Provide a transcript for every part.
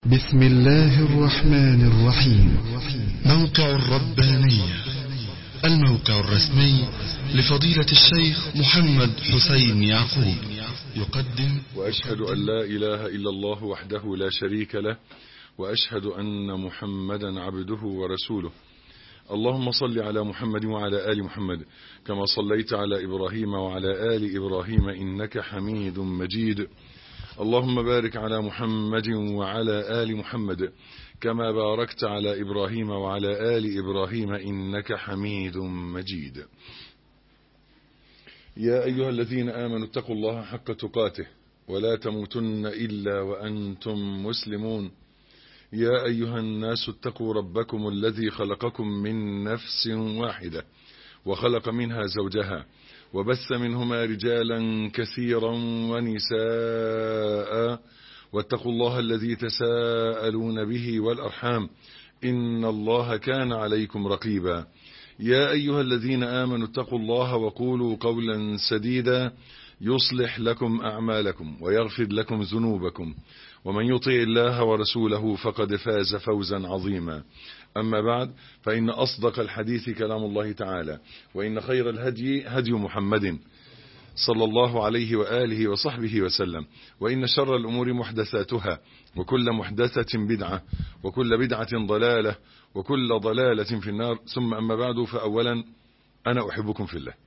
بسم الله الرحمن الرحيم موقع الربانية الموقع الرسمي لفضيلة الشيخ محمد حسين يعقوب يقدم وأشهد أن لا إله إلا الله وحده لا شريك له وأشهد أن محمدا عبده ورسوله اللهم صل على محمد وعلى آل محمد كما صليت على إبراهيم وعلى آل إبراهيم إنك حميد مجيد اللهم بارك على محمد وعلى آل محمد كما باركت على إبراهيم وعلى آل إبراهيم إنك حميد مجيد يا أيها الذين آمنوا اتقوا الله حق تقاته ولا تموتن إلا وأنتم مسلمون يا أيها الناس اتقوا ربكم الذي خلقكم من نفس واحدة وخلق منها زوجها وبث منهما رجالا كثيرا ونساء واتقوا الله الذي تساءلون به والأرحام إن الله كان عليكم رقيبا يا أيها الذين آمنوا اتقوا الله وقولوا قولا سديدا يصلح لكم أعمالكم ويغفر لكم ذنوبكم ومن يطع الله ورسوله فقد فاز فوزا عظيما أما بعد فإن أصدق الحديث كلام الله تعالى وإن خير الهدي هدي محمد صلى الله عليه وآله وصحبه وسلم وإن شر الأمور محدثاتها وكل محدثة بدعة وكل بدعة ضلالة وكل ضلالة في النار ثم أما بعد فأولا أنا أحبكم في الله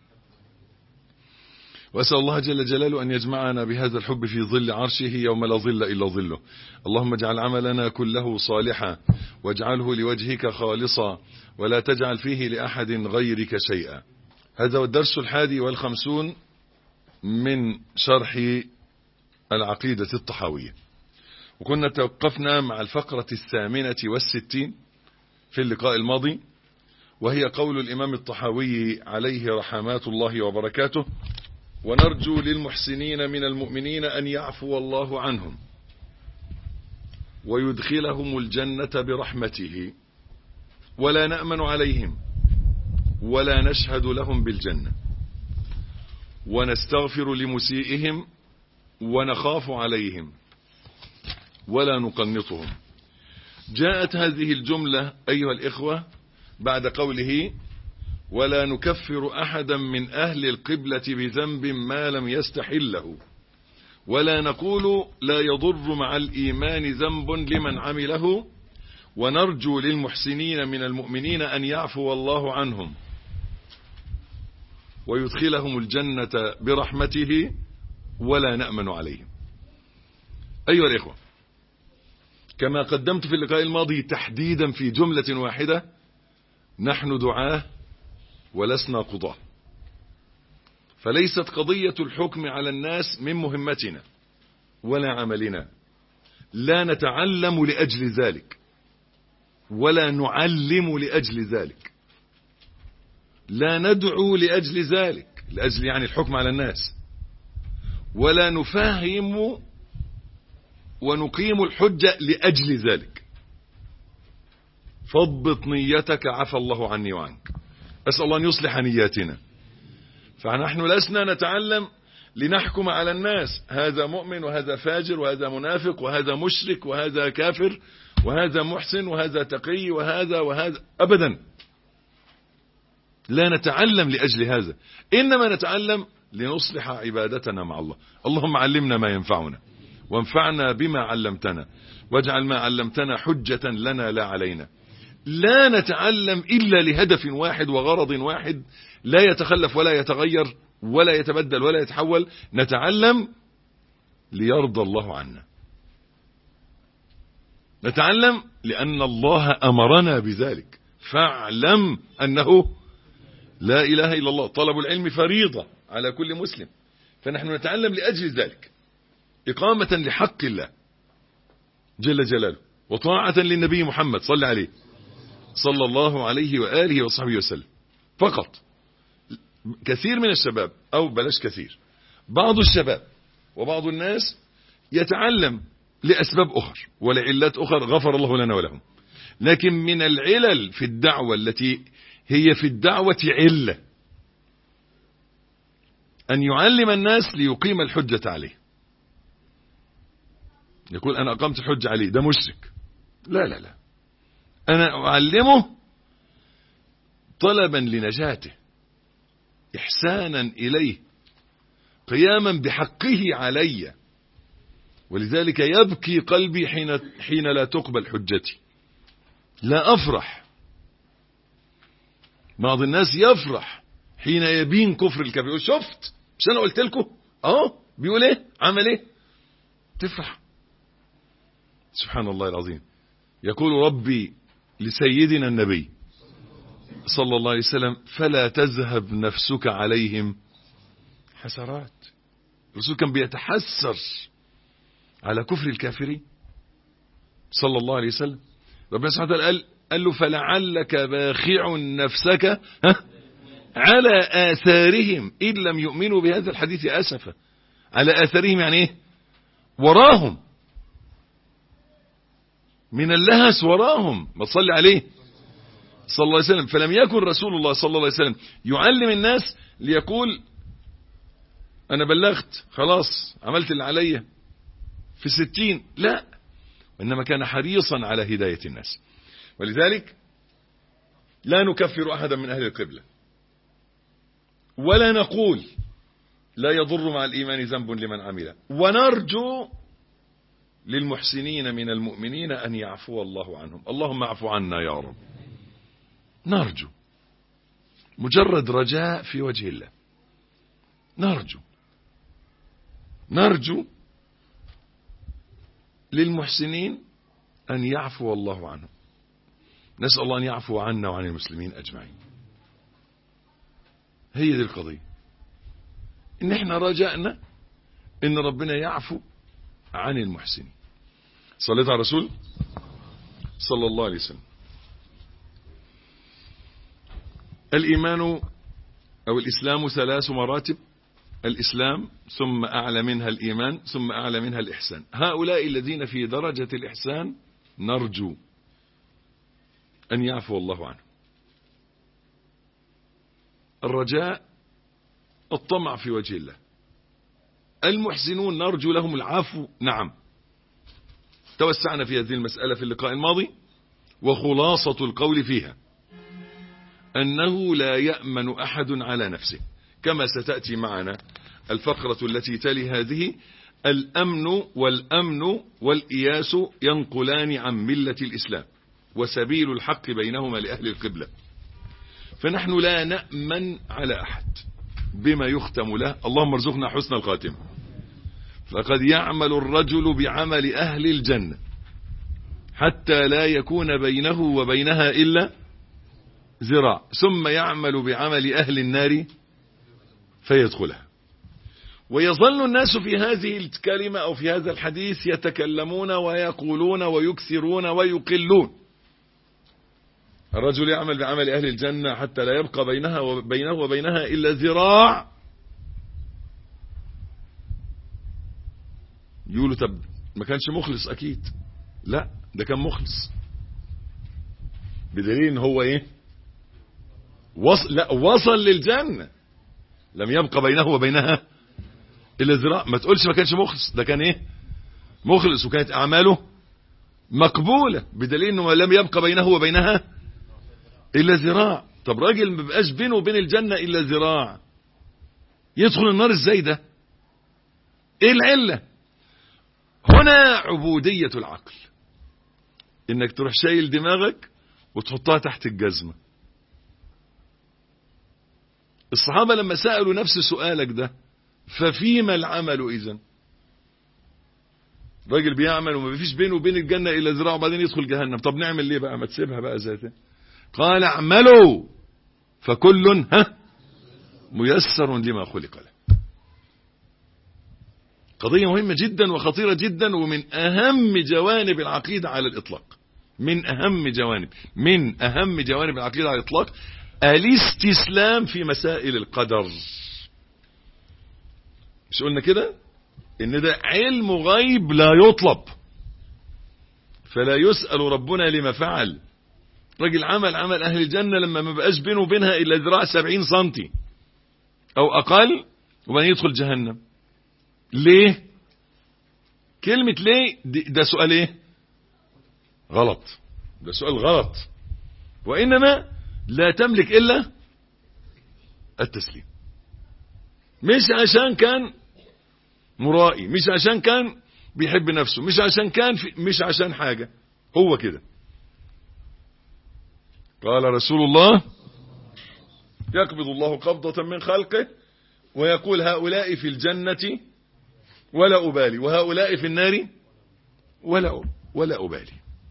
وأسأل الله جل جلاله أن يجمعنا بهذا الحب في ظل عرشه يوم لا ظل إلا ظله اللهم اجعل عملنا كله صالحا واجعله لوجهك خالصا ولا تجعل فيه لأحد غيرك شيئا هذا هو الدرس الحادي والخمسون من شرح العقيدة الطحاوية وكنا توقفنا مع الفقرة الثامنة والستين في اللقاء الماضي وهي قول الإمام الطحاوي عليه رحمات الله وبركاته ونرجو للمحسنين من المؤمنين أن يعفو الله عنهم ويدخلهم الجنة برحمته ولا نأمن عليهم ولا نشهد لهم بالجنة ونستغفر لمسيئهم ونخاف عليهم ولا نقنطهم جاءت هذه الجملة أيها الإخوة بعد قوله ولا نكفر أحدا من أهل القبلة بذنب ما لم يستحله ولا نقول لا يضر مع الإيمان ذنب لمن عمله ونرجو للمحسنين من المؤمنين أن يعفو الله عنهم ويدخلهم الجنة برحمته ولا نأمن عليهم أيها الإخوة كما قدمت في اللقاء الماضي تحديدا في جملة واحدة نحن دعاه ولسنا قضاة فليست قضية الحكم على الناس من مهمتنا ولا عملنا لا نتعلم لأجل ذلك ولا نعلم لأجل ذلك لا ندعو لأجل ذلك لأجل يعني الحكم على الناس ولا نفهم ونقيم الحجة لأجل ذلك فاضبط نيتك عفى الله عني وعنك أسأل الله أن يصلح نياتنا فنحن لسنا نتعلم لنحكم على الناس هذا مؤمن وهذا فاجر وهذا منافق وهذا مشرك وهذا كافر وهذا محسن وهذا تقي وهذا وهذا أبدا لا نتعلم لأجل هذا إنما نتعلم لنصلح عبادتنا مع الله اللهم علمنا ما ينفعنا وانفعنا بما علمتنا واجعل ما علمتنا حجة لنا لا علينا لا نتعلم إلا لهدف واحد وغرض واحد لا يتخلف ولا يتغير ولا يتبدل ولا يتحول نتعلم ليرضى الله عنا نتعلم لأن الله أمرنا بذلك فاعلم أنه لا إله إلا الله طلب العلم فريضة على كل مسلم فنحن نتعلم لأجل ذلك إقامة لحق الله جل جلاله وطاعة للنبي محمد صلى عليه صلى الله عليه وآله وصحبه وسلم فقط كثير من الشباب أو بلاش كثير بعض الشباب وبعض الناس يتعلم لأسباب أخر ولعلات أخر غفر الله لنا ولهم لكن من العلل في الدعوة التي هي في الدعوة علة أن يعلم الناس ليقيم الحجة عليه يقول أنا أقمت الحجة عليه ده مشرك لا لا لا أنا أعلمه طلبا لنجاته إحسانا إليه قياما بحقه علي ولذلك يبكي قلبي حين, حين لا تقبل حجتي لا أفرح بعض الناس يفرح حين يبين كفر الكافر يقول شفت مش أنا قلت لكم أهو بيقول إيه عمل إيه تفرح سبحان الله العظيم يقول ربي لسيدنا النبي صلى الله عليه وسلم فلا تذهب نفسك عليهم حسرات الرسول كان بيتحسر على كفر الكافرين صلى الله عليه وسلم ربنا سبحانه وتعالى قال, قال له فلعلك باخع نفسك ها على آثارهم إن لم يؤمنوا بهذا الحديث أسفا على آثارهم يعني إيه وراهم من اللهس وراهم ما تصلي عليه صلى الله عليه وسلم فلم يكن رسول الله صلى الله عليه وسلم يعلم الناس ليقول أنا بلغت خلاص عملت اللي عليا في ستين لا وإنما كان حريصا على هداية الناس ولذلك لا نكفر أحدا من أهل القبلة ولا نقول لا يضر مع الإيمان ذنب لمن عمله ونرجو للمحسنين من المؤمنين أن يعفو الله عنهم اللهم اعفو عنا يا رب نرجو مجرد رجاء في وجه الله نرجو نرجو للمحسنين أن يعفو الله عنهم نسأل الله أن يعفو عنا وعن المسلمين أجمعين هي دي القضية إن احنا رجعنا إن ربنا يعفو عن المحسنين صليت على الرسول صلى الله عليه وسلم الإيمان أو الإسلام ثلاث مراتب الإسلام ثم أعلى منها الإيمان ثم أعلى منها الإحسان هؤلاء الذين في درجة الإحسان نرجو أن يعفو الله عنه الرجاء الطمع في وجه الله المحسنون نرجو لهم العفو نعم توسعنا في هذه المسألة في اللقاء الماضي وخلاصة القول فيها أنه لا يأمن أحد على نفسه كما ستأتي معنا الفقرة التي تلي هذه الأمن والأمن والإياس ينقلان عن ملة الإسلام وسبيل الحق بينهما لأهل القبلة فنحن لا نأمن على أحد بما يختم له اللهم ارزقنا حسن الخاتمة فقد يعمل الرجل بعمل أهل الجنة حتى لا يكون بينه وبينها إلا ذراع ثم يعمل بعمل أهل النار فيدخلها ويظل الناس في هذه الكلمة أو في هذا الحديث يتكلمون ويقولون ويكثرون ويقلون الرجل يعمل بعمل أهل الجنة حتى لا يبقى بينها وبينه وبينها إلا ذراع يقولوا طب ما كانش مخلص أكيد لا ده كان مخلص بدليل ان هو ايه وصل لا وصل للجنة لم يبقى بينه وبينها الا ذراع ما تقولش ما كانش مخلص ده كان ايه مخلص وكانت اعماله مقبولة بدليل انه لم يبقى بينه وبينها الا ذراع طب راجل ما بقاش بينه وبين الجنة الا ذراع يدخل النار ازاي ده ايه العلة هنا عبودية العقل انك تروح شايل دماغك وتحطها تحت الجزمة الصحابة لما سألوا نفس سؤالك ده ففيما العمل اذا راجل بيعمل وما فيش بينه وبين الجنة إلا ذراع وبعدين يدخل جهنم طب نعمل ليه بقى ما تسيبها بقى ذاته قال اعملوا فكل ها ميسر لما خلق له قضية مهمة جدا وخطيرة جدا ومن أهم جوانب العقيدة على الإطلاق من أهم جوانب من أهم جوانب العقيدة على الإطلاق الاستسلام في مسائل القدر مش قلنا كده ان ده علم غيب لا يطلب فلا يسأل ربنا لما فعل راجل عمل عمل اهل الجنة لما ما بقاش بينه وبينها الا ذراع سبعين سنتي او اقل وبعدين يدخل جهنم ليه كلمة ليه ده سؤال ايه غلط ده سؤال غلط وإنما لا تملك إلا التسليم مش عشان كان مرائي مش عشان كان بيحب نفسه مش عشان كان في مش عشان حاجة هو كده قال رسول الله يقبض الله قبضة من خلقه ويقول هؤلاء في الجنة ولا أبالي وهؤلاء في النار ولا ولا أبالي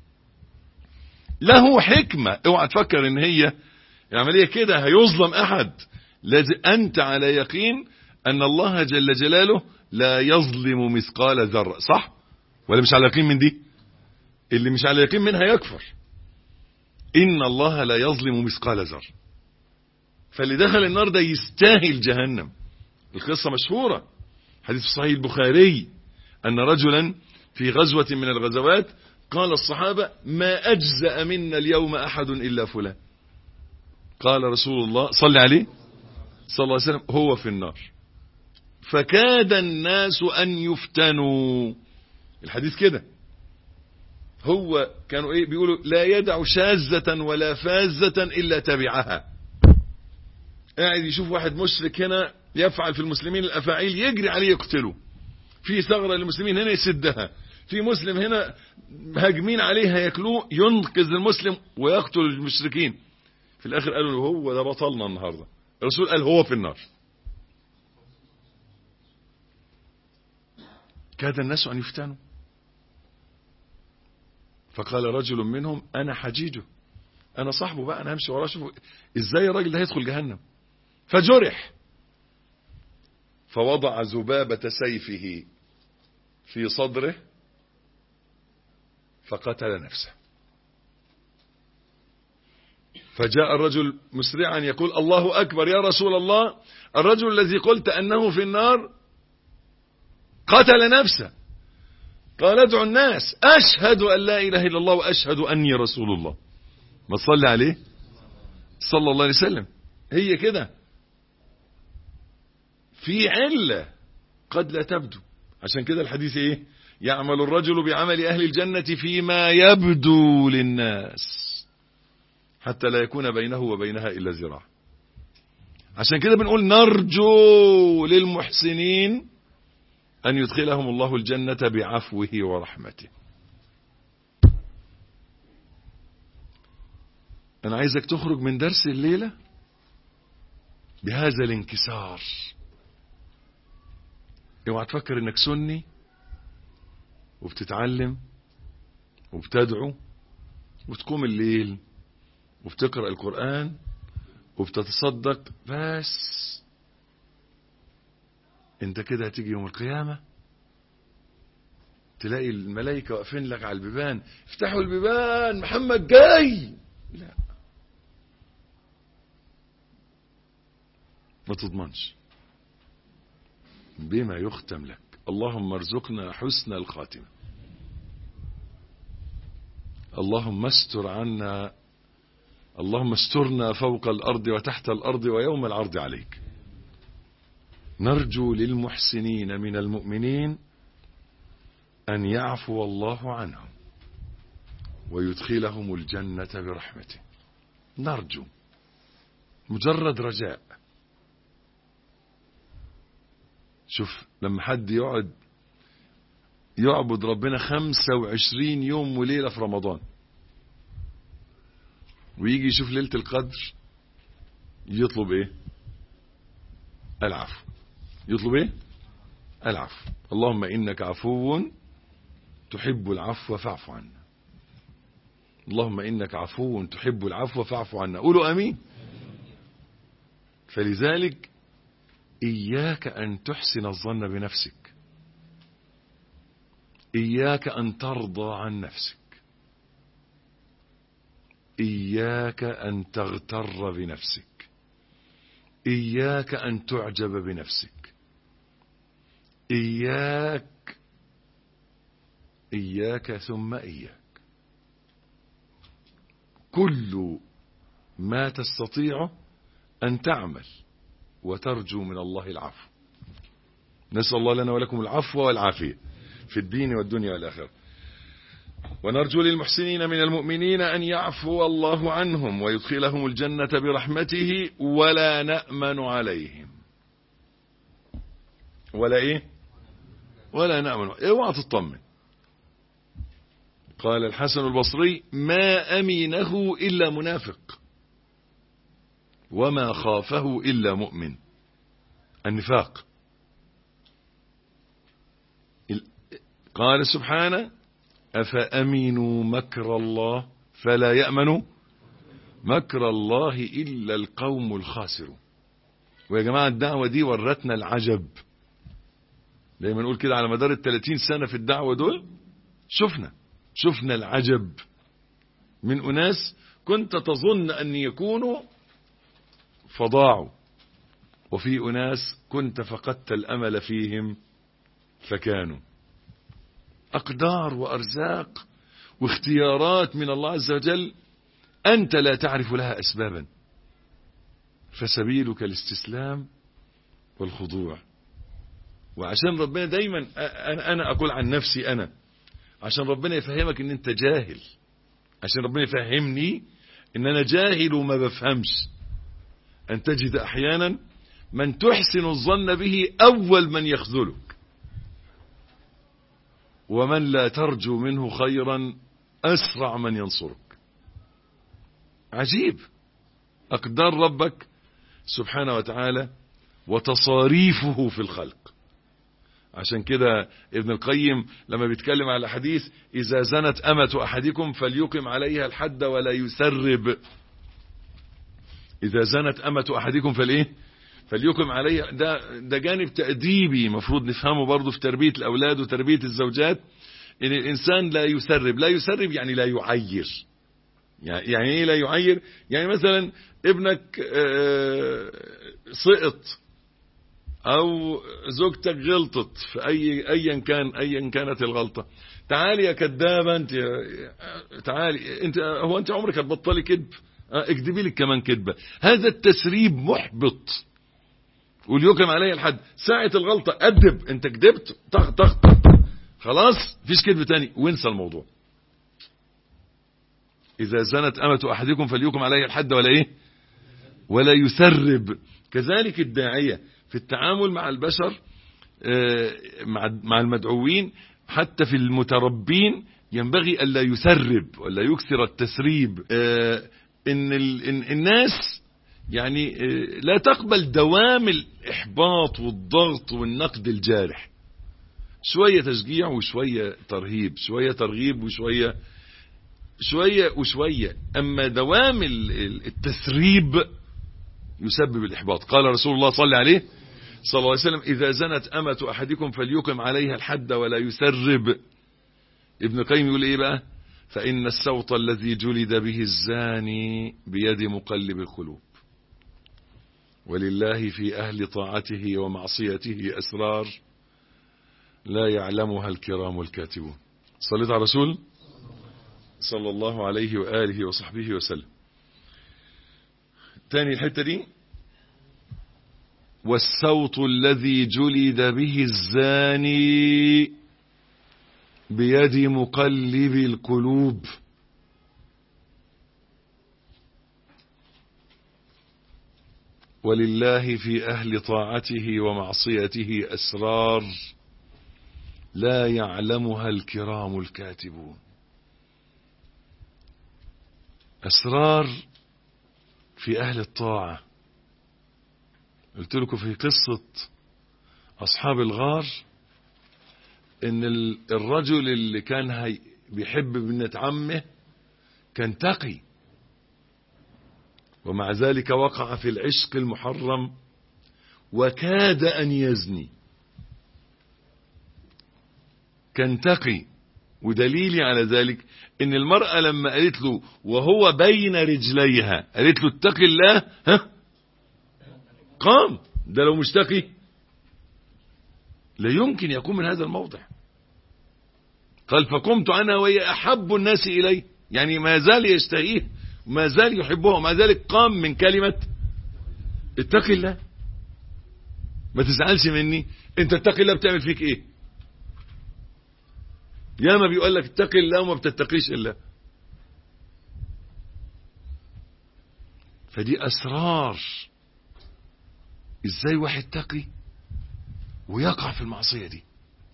له حكمة اوعى تفكر ان هي العملية كده هيظلم احد لازم انت على يقين ان الله جل جلاله لا يظلم مثقال ذرة صح ولا مش على يقين من دي اللي مش على يقين منها يكفر ان الله لا يظلم مثقال ذرة فاللي دخل النار ده يستاهل جهنم القصة مشهورة حديث صحيح البخاري ان رجلا في غزوة من الغزوات قال الصحابة ما أجزأ منا اليوم أحد إلا فلان قال رسول الله صلى عليه صلى الله عليه وسلم هو في النار فكاد الناس أن يفتنوا الحديث كده هو كانوا ايه بيقولوا لا يدع شاذة ولا فازة إلا تبعها قاعد يشوف واحد مشرك هنا يفعل في المسلمين الأفاعيل يجري عليه يقتله في ثغرة للمسلمين هنا يسدها في مسلم هنا هاجمين عليه هياكلوه ينقذ المسلم ويقتل المشركين في الاخر قالوا له هو ده بطلنا النهارده الرسول قال هو في النار كاد الناس ان يفتنوا فقال رجل منهم انا حجيجه انا صاحبه بقى انا همشي وراه اشوف ازاي الراجل ده هيدخل جهنم فجرح فوضع ذبابة سيفه في صدره فقتل نفسه فجاء الرجل مسرعا يقول الله أكبر يا رسول الله الرجل الذي قلت أنه في النار قتل نفسه قال ادعو الناس أشهد أن لا إله إلا الله وأشهد أني رسول الله ما تصلي عليه صلى الله عليه وسلم هي كده في علة قد لا تبدو عشان كده الحديث ايه يعمل الرجل بعمل أهل الجنة فيما يبدو للناس حتى لا يكون بينه وبينها إلا ذراع عشان كده بنقول نرجو للمحسنين أن يدخلهم الله الجنة بعفوه ورحمته أنا عايزك تخرج من درس الليلة بهذا الانكسار اوعى تفكر انك سني وبتتعلم وبتدعو وتقوم الليل وبتقرأ القرآن وبتتصدق بس انت كده هتيجي يوم القيامة تلاقي الملائكة واقفين لك على البيبان افتحوا البيبان محمد جاي لا ما تضمنش بما يختم لك اللهم ارزقنا حسن الخاتمة اللهم استر عنا اللهم استرنا فوق الأرض وتحت الأرض ويوم العرض عليك نرجو للمحسنين من المؤمنين أن يعفو الله عنهم ويدخلهم الجنة برحمته نرجو مجرد رجاء شوف لما حد يقعد يعبد ربنا خمسة وعشرين يوم وليلة في رمضان ويجي يشوف ليلة القدر يطلب ايه العفو يطلب ايه العفو اللهم انك عفو تحب العفو فاعف عنا اللهم انك عفو تحب العفو فاعف عنا قولوا امين فلذلك إياك أن تحسن الظن بنفسك إياك أن ترضى عن نفسك إياك أن تغتر بنفسك إياك أن تعجب بنفسك إياك إياك ثم إياك كل ما تستطيع أن تعمل وترجو من الله العفو نسأل الله لنا ولكم العفو والعافية في الدين والدنيا والآخرة ونرجو للمحسنين من المؤمنين أن يعفو الله عنهم ويدخلهم الجنة برحمته ولا نأمن عليهم ولا إيه ولا نأمن اوعى تطمن قال الحسن البصري ما أمينه إلا منافق وما خافه إلا مؤمن النفاق قال سبحانه أفأمنوا مكر الله فلا يأمن مكر الله إلا القوم الخاسرون ويا جماعة الدعوة دي ورتنا العجب دايما نقول كده على مدار الثلاثين سنة في الدعوة دول شفنا شفنا العجب من أناس كنت تظن أن يكونوا فضاعوا وفي أناس كنت فقدت الأمل فيهم فكانوا أقدار وأرزاق واختيارات من الله عز وجل أنت لا تعرف لها أسبابا فسبيلك الاستسلام والخضوع وعشان ربنا دايما أنا أقول عن نفسي أنا عشان ربنا يفهمك ان انت جاهل عشان ربنا يفهمني ان انا جاهل وما بفهمش ان تجد احيانا من تحسن الظن به اول من يخذلك ومن لا ترجو منه خيرا اسرع من ينصرك عجيب اقدار ربك سبحانه وتعالى وتصاريفه في الخلق عشان كده ابن القيم لما بيتكلم على حديث إذا زنت أمة أحدكم فليقم عليها الحد ولا يسرب إذا زنت أمة أحدكم فالإيه فليقم عليها ده, ده جانب تأديبي مفروض نفهمه برضه في تربية الأولاد وتربية الزوجات إن الإنسان لا يسرب لا يسرب يعني لا يعير يعني إيه لا يعير يعني مثلا ابنك سقط او زوجتك غلطت في اي ايا كان ايا كانت الغلطه تعالي يا كدابه انت تعالي انت هو انت عمرك هتبطلي كذب اكذبي لك كمان كذبه هذا التسريب محبط وليكم علي الحد ساعه الغلطه ادب انت كذبت طخ طخ خلاص مفيش كذب تاني وانسى الموضوع اذا زنت امه احدكم فليكم علي الحد ولا ايه ولا يسرب كذلك الداعيه في التعامل مع البشر مع المدعوين حتى في المتربين ينبغي ألا يسرب ولا يكثر التسريب إن الناس يعني لا تقبل دوام الإحباط والضغط والنقد الجارح شوية تشجيع وشوية ترهيب شوية ترغيب وشوية شوية وشوية أما دوام التسريب يسبب الإحباط قال رسول الله صلى عليه صلى الله عليه وسلم إذا زنت أمة أحدكم فليقم عليها الحد ولا يسرب ابن القيم يقول إيه بقى فإن السوط الذي جلد به الزاني بيد مقلب القلوب ولله في أهل طاعته ومعصيته أسرار لا يعلمها الكرام الكاتبون صليت على رسول صلى الله عليه وآله وصحبه وسلم تاني الحتة دي والسوط الذي جلد به الزاني بيد مقلب القلوب ولله في أهل طاعته ومعصيته أسرار لا يعلمها الكرام الكاتبون أسرار في أهل الطاعة قلت لكم في قصة أصحاب الغار إن الرجل اللي كان هي بيحب ابنة عمه كان تقي ومع ذلك وقع في العشق المحرم وكاد أن يزني كان تقي ودليلي على ذلك ان المرأة لما قالت له وهو بين رجليها قالت له اتق الله ها قام ده لو مش تقي لا يمكن يكون من هذا الموضع قال فقمت انا وهي احب الناس الي يعني ما زال يشتهيه ما زال يحبه ومع ذلك قام من كلمة اتق الله ما تزعلش مني انت اتق الله بتعمل فيك ايه ياما بيقول لك اتقي الله وما بتتقيش الا فدي اسرار ازاي واحد تقي ويقع في المعصيه دي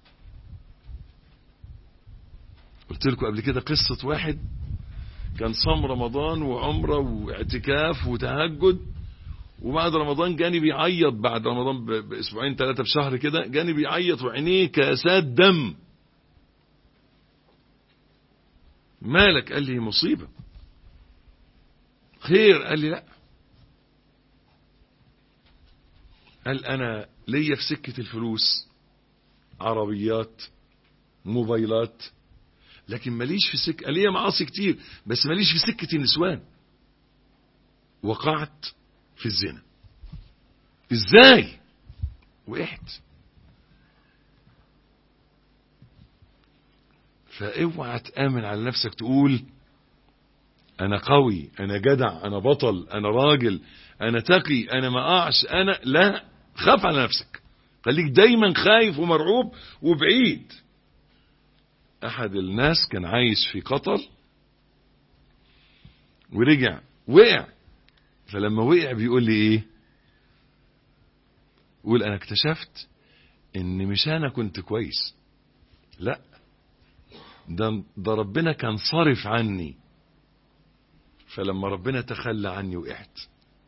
قلت لكم قبل كده قصه واحد كان صام رمضان وعمره واعتكاف وتهجد وبعد رمضان جاني بيعيط بعد رمضان ب- باسبوعين ثلاثه بشهر كده جاني بيعيط وعينيه كاسات دم مالك قال لي مصيبه خير قال لي لا قال انا ليا في سكه الفلوس عربيات موبايلات لكن ماليش في سكه ليا معاصي كتير بس ماليش في سكه النسوان وقعت في الزنا ازاي وقعت فاوعى تامن على نفسك تقول انا قوي انا جدع انا بطل انا راجل انا تقي انا ما اقعش انا لا خاف على نفسك خليك دايما خايف ومرعوب وبعيد احد الناس كان عايش في قطر ورجع وقع فلما وقع بيقول لي ايه يقول انا اكتشفت ان مش انا كنت كويس لا ده, ده ربنا كان صارف عني فلما ربنا تخلى عني وقعت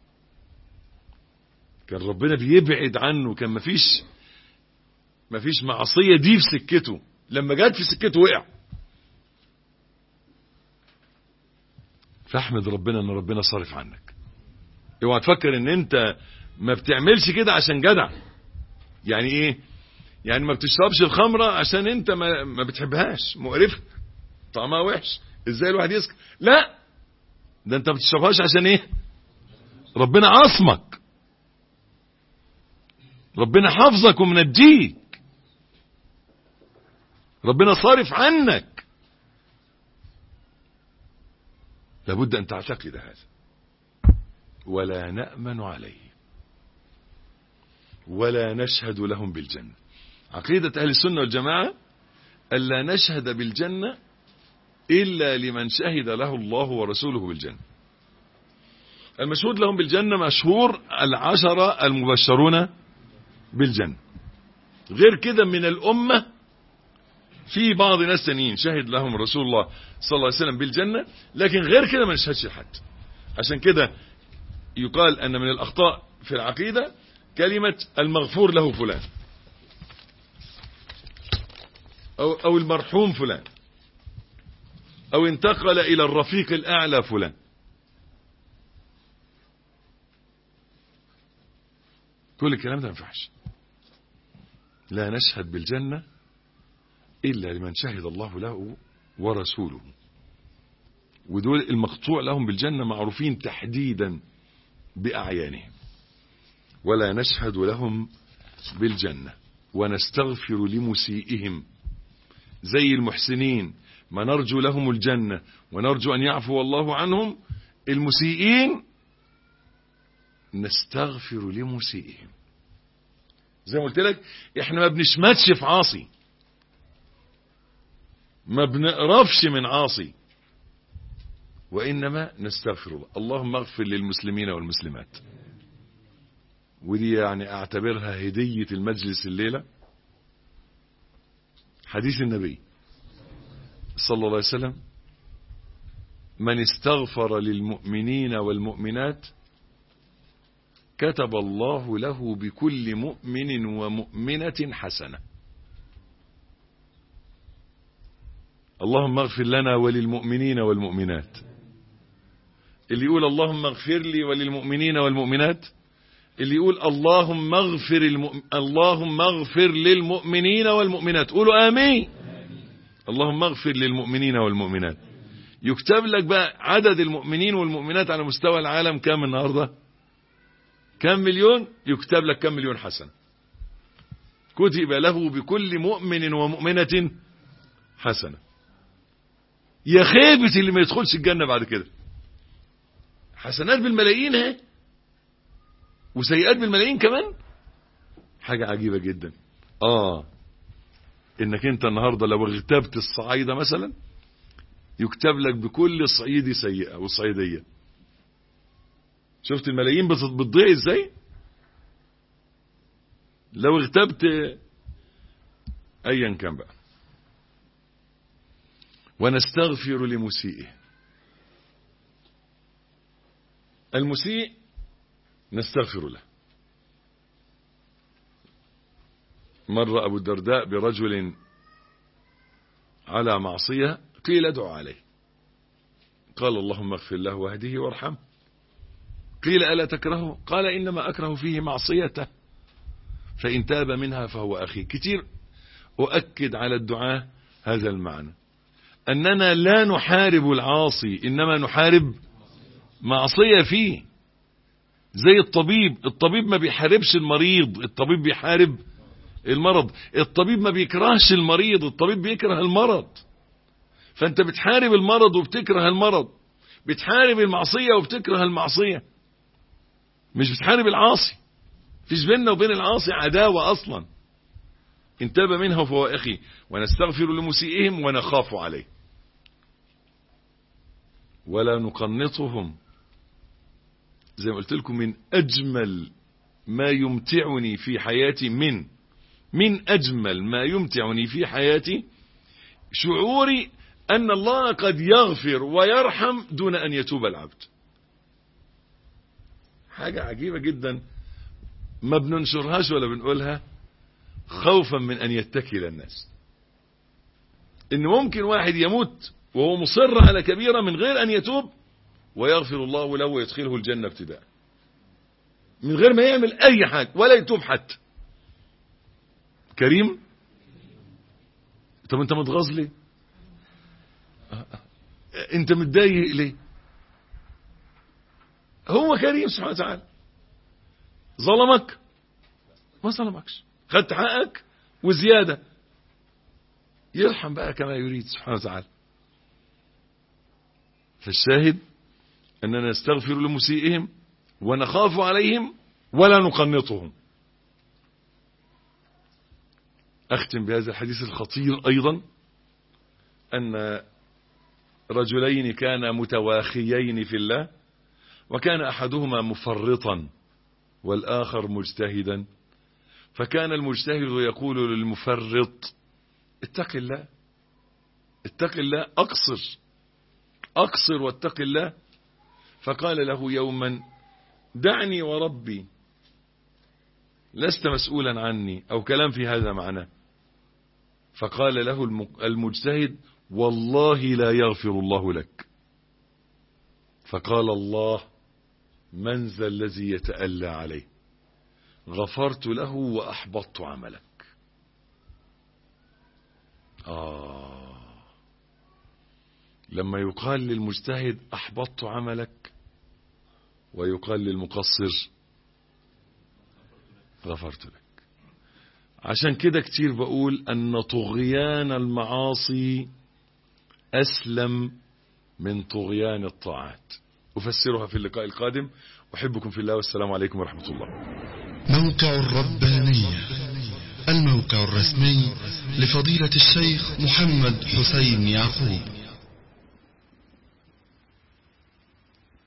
كان ربنا بيبعد عنه كان مفيش مفيش معصية دي في سكته لما جت في سكته وقع فاحمد ربنا ان ربنا صارف عنك اوعى تفكر ان انت ما بتعملش كده عشان جدع يعني ايه يعني ما بتشربش الخمرة عشان انت ما, ما بتحبهاش مقرفة طعمها وحش ازاي الواحد يسكت لا ده انت ما بتشربهاش عشان ايه ربنا عصمك ربنا حافظك ومنجيك ربنا صارف عنك لابد ان تعتقد هذا ولا نأمن عليه ولا نشهد لهم بالجنة عقيدة أهل السنة والجماعة ألا نشهد بالجنة إلا لمن شهد له الله ورسوله بالجنة المشهود لهم بالجنة مشهور العشرة المبشرون بالجنة غير كده من الأمة في بعض ناس تانيين شهد لهم رسول الله صلى الله عليه وسلم بالجنة لكن غير كده ما نشهدش لحد عشان كده يقال أن من الأخطاء في العقيدة كلمة المغفور له فلان أو, أو المرحوم فلان أو انتقل إلى الرفيق الأعلى فلان كل الكلام ده ما ينفعش لا نشهد بالجنة إلا لمن شهد الله له ورسوله ودول المقطوع لهم بالجنة معروفين تحديدا بأعيانهم ولا نشهد لهم بالجنة ونستغفر لمسيئهم زي المحسنين ما نرجو لهم الجنة ونرجو أن يعفو الله عنهم المسيئين نستغفر لمسيئهم زي ما قلت لك احنا ما بنشمتش في عاصي ما بنقرفش من عاصي وإنما نستغفر الله اللهم اغفر للمسلمين والمسلمات ودي يعني اعتبرها هدية المجلس الليلة حديث النبي صلى الله عليه وسلم من استغفر للمؤمنين والمؤمنات كتب الله له بكل مؤمن ومؤمنة حسنة اللهم اغفر لنا وللمؤمنين والمؤمنات اللي يقول اللهم اغفر لي وللمؤمنين والمؤمنات اللي يقول اللهم اغفر الم... اللهم اغفر للمؤمنين والمؤمنات قولوا امين اللهم اغفر للمؤمنين والمؤمنات يكتب لك بقى عدد المؤمنين والمؤمنات على مستوى العالم كام النهارده كم مليون يكتب لك كم مليون حسنه كتب له بكل مؤمن ومؤمنة حسنة يا خيبة اللي ما يدخلش الجنة بعد كده حسنات بالملايين اهي وسيئات بالملايين كمان حاجة عجيبة جدا اه انك انت النهاردة لو اغتبت الصعايدة مثلا يكتب لك بكل صعيدي سيئة والصعيدية شفت الملايين بتضيع ازاي لو اغتبت ايا كان بقى ونستغفر لمسيئه المسيء نستغفر له مر أبو الدرداء برجل على معصية قيل ادعو عليه قال اللهم اغفر له واهده وارحمه قيل ألا تكرهه قال إنما أكره فيه معصيته فإن تاب منها فهو أخي كتير أؤكد على الدعاء هذا المعنى أننا لا نحارب العاصي إنما نحارب معصية فيه زي الطبيب الطبيب ما بيحاربش المريض الطبيب بيحارب المرض الطبيب ما بيكرهش المريض الطبيب بيكره المرض فانت بتحارب المرض وبتكره المرض بتحارب المعصية وبتكره المعصية مش بتحارب العاصي فيش بيننا وبين العاصي عداوة اصلا ان تاب منها فهو اخي ونستغفر لمسيئهم ونخاف عليه ولا نقنطهم زي ما قلت لكم من أجمل ما يمتعني في حياتي من من أجمل ما يمتعني في حياتي شعوري أن الله قد يغفر ويرحم دون أن يتوب العبد حاجة عجيبة جدا ما بننشرهاش ولا بنقولها خوفا من أن يتكل الناس إن ممكن واحد يموت وهو مصر على كبيرة من غير أن يتوب ويغفر الله له ويدخله الجنة ابتداء من غير ما يعمل أي حاجة ولا يتوب حتى كريم طب انت متغاظ ليه انت متضايق ليه هو كريم سبحانه وتعالى ظلمك ما ظلمكش خدت حقك وزيادة يرحم بقى كما يريد سبحانه وتعالى فالشاهد أننا نستغفر لمسيئهم ونخاف عليهم ولا نقنطهم أختم بهذا الحديث الخطير أيضا أن رجلين كانا متواخيين في الله وكان أحدهما مفرطا والآخر مجتهدا فكان المجتهد يقول للمفرط اتق الله اتق الله أقصر أقصر واتق الله فقال له يوما دعني وربي لست مسؤولا عني أو كلام في هذا معناه فقال له المجتهد والله لا يغفر الله لك فقال الله من ذا الذي يتألى عليه غفرت له وأحبطت عملك آه لما يقال للمجتهد أحبطت عملك ويقال للمقصر غفرت لك عشان كده كتير بقول أن طغيان المعاصي أسلم من طغيان الطاعات أفسرها في اللقاء القادم أحبكم في الله والسلام عليكم ورحمة الله موقع الربانية الموقع الرسمي لفضيلة الشيخ محمد حسين يعقوب